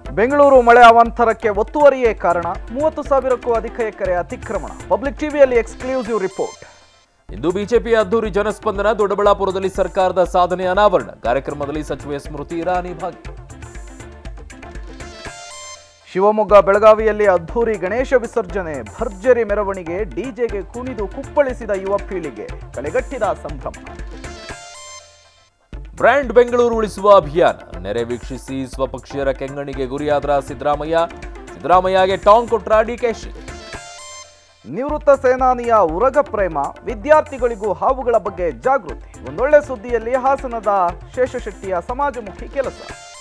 ಬೆಂಗಳೂರು ಮಳೆ ಅವಾಂತರಕ್ಕೆ ಒತ್ತುವರಿಯೇ ಕಾರಣ ಮೂವತ್ತು ಸಾವಿರಕ್ಕೂ ಅಧಿಕ ಎಕರೆ ಅತಿಕ್ರಮಣ ಪಬ್ಲಿಕ್ ಟಿವಿಯಲ್ಲಿ ಎಕ್ಸ್ಕ್ಲೂಸಿವ್ ರಿಪೋರ್ಟ್ ಇಂದು ಬಿಜೆಪಿಯ ಅದ್ದೂರಿ ಜನಸ್ಪಂದನ ದೊಡ್ಡಬಳ್ಳಾಪುರದಲ್ಲಿ ಸರ್ಕಾರದ ಸಾಧನೆ ಅನಾವರಣ ಕಾರ್ಯಕ್ರಮದಲ್ಲಿ ಸಚಿವೆ ಸ್ಮೃತಿ ಇರಾನಿ ಭಾಗಿ ಶಿವಮೊಗ್ಗ ಬೆಳಗಾವಿಯಲ್ಲಿ ಅದ್ಧೂರಿ ಗಣೇಶ ವಿಸರ್ಜನೆ ಭರ್ಜರಿ ಮೆರವಣಿಗೆ ಡಿಜೆಗೆ ಕುಣಿದು ಕುಪ್ಪಳಿಸಿದ ಯುವ ಪೀಳಿಗೆ ಕಳೆಗಟ್ಟಿದ ಸಂಭ್ರಮ ಬ್ರ್ಯಾಂಡ್ ಬೆಂಗಳೂರು ಉಳಿಸುವ ಅಭಿಯಾನ ನೆರೆ ವೀಕ್ಷಿಸಿ ಸ್ವಪಕ್ಷೀಯರ ಕೆಂಗಣಿಗೆ ಗುರಿಯಾದ್ರ ಸಿದ್ದರಾಮಯ್ಯ ಸಿದ್ದರಾಮಯ್ಯಗೆ ಟಾಂಗ್ ಕೊಟ್ರ ಡಿಕೆಶಿ ನಿವೃತ್ತ ಸೇನಾನಿಯ ಉರಗ ಪ್ರೇಮ ವಿದ್ಯಾರ್ಥಿಗಳಿಗೂ ಹಾವುಗಳ ಬಗ್ಗೆ ಜಾಗೃತಿ ಒಂದೊಳ್ಳೆ ಸುದ್ದಿಯಲ್ಲಿ ಹಾಸನದ ಶೇಷಶೆಟ್ಟಿಯ ಸಮಾಜಮುಖಿ ಕೆಲಸ